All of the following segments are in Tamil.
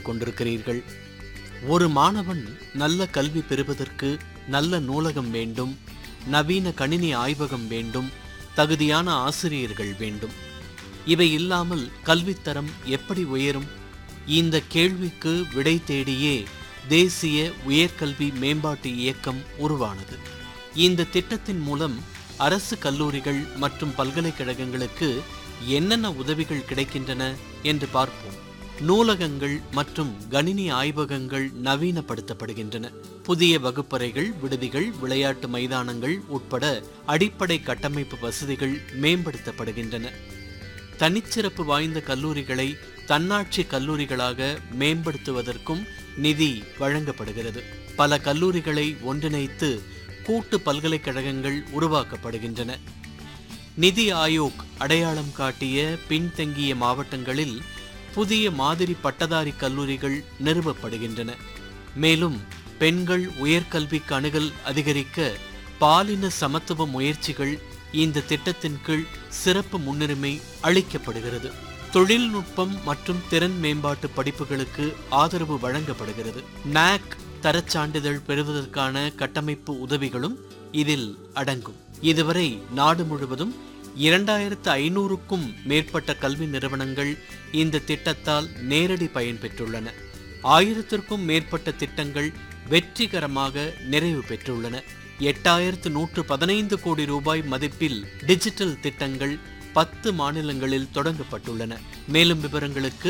கேட்டுக்கொண்டிருக்கிறீர்கள் ஒரு மாணவன் நல்ல கல்வி பெறுவதற்கு நல்ல நூலகம் வேண்டும் நவீன கணினி ஆய்வகம் வேண்டும் தகுதியான ஆசிரியர்கள் வேண்டும் இவை இல்லாமல் கல்வித்தரம் எப்படி உயரும் இந்த கேள்விக்கு விடை தேடியே தேசிய உயர்கல்வி மேம்பாட்டு இயக்கம் உருவானது இந்த திட்டத்தின் மூலம் அரசு கல்லூரிகள் மற்றும் பல்கலைக்கழகங்களுக்கு என்னென்ன உதவிகள் கிடைக்கின்றன என்று பார்ப்போம் நூலகங்கள் மற்றும் கணினி ஆய்வகங்கள் நவீனப்படுத்தப்படுகின்றன புதிய வகுப்பறைகள் விடுதிகள் விளையாட்டு மைதானங்கள் உட்பட அடிப்படை கட்டமைப்பு வசதிகள் மேம்படுத்தப்படுகின்றன தனிச்சிறப்பு வாய்ந்த கல்லூரிகளை தன்னாட்சி கல்லூரிகளாக மேம்படுத்துவதற்கும் நிதி வழங்கப்படுகிறது பல கல்லூரிகளை ஒன்றிணைத்து கூட்டு பல்கலைக்கழகங்கள் உருவாக்கப்படுகின்றன நிதி ஆயோக் அடையாளம் காட்டிய பின்தங்கிய மாவட்டங்களில் புதிய மாதிரி பட்டதாரி கல்லூரிகள் நிறுவப்படுகின்றன மேலும் பெண்கள் உயர்கல்விக்கு அணுகல் அதிகரிக்க பாலின சமத்துவ முயற்சிகள் இந்த திட்டத்தின் கீழ் சிறப்பு முன்னுரிமை அளிக்கப்படுகிறது தொழில்நுட்பம் மற்றும் திறன் மேம்பாட்டு படிப்புகளுக்கு ஆதரவு வழங்கப்படுகிறது நாக் தரச் சான்றிதழ் பெறுவதற்கான கட்டமைப்பு உதவிகளும் இதில் அடங்கும் இதுவரை நாடு முழுவதும் இரண்டாயிரத்து ஐநூறுக்கும் மேற்பட்ட கல்வி நிறுவனங்கள் இந்த திட்டத்தால் நேரடி பயன் பெற்றுள்ளன ஆயிரத்திற்கும் மேற்பட்ட திட்டங்கள் வெற்றிகரமாக நிறைவு பெற்றுள்ளன எட்டாயிரத்து நூற்று பதினைந்து கோடி ரூபாய் மதிப்பில் டிஜிட்டல் திட்டங்கள் பத்து மாநிலங்களில் தொடங்கப்பட்டுள்ளன மேலும் விவரங்களுக்கு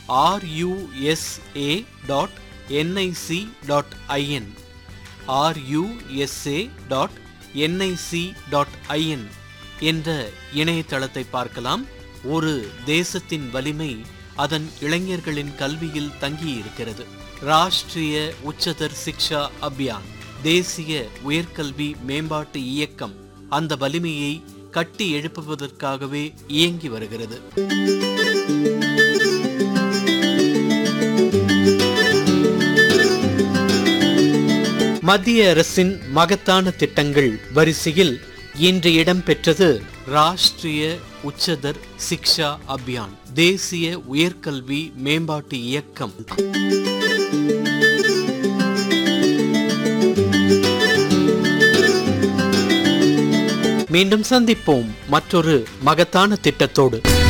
RUSA dot NIC dot IN RUSA dot NIC dot IN என்ற இணையதளத்தை பார்க்கலாம் ஒரு தேசத்தின் வலிமை அதன் இளைஞர்களின் கல்வியில் தங்கியிருக்கிறது ராஷ்டிரிய உச்சதர் சிக்ஷா அபியான் தேசிய உயர்கல்வி மேம்பாட்டு இயக்கம் அந்த வலிமையை கட்டி எழுப்புவதற்காகவே இயங்கி வருகிறது மத்திய அரசின் மகத்தான திட்டங்கள் வரிசையில் இன்று இடம்பெற்றது ராஷ்டிரிய உச்சதர் சிக்ஷா அபியான் தேசிய உயர்கல்வி மேம்பாட்டு இயக்கம் மீண்டும் சந்திப்போம் மற்றொரு மகத்தான திட்டத்தோடு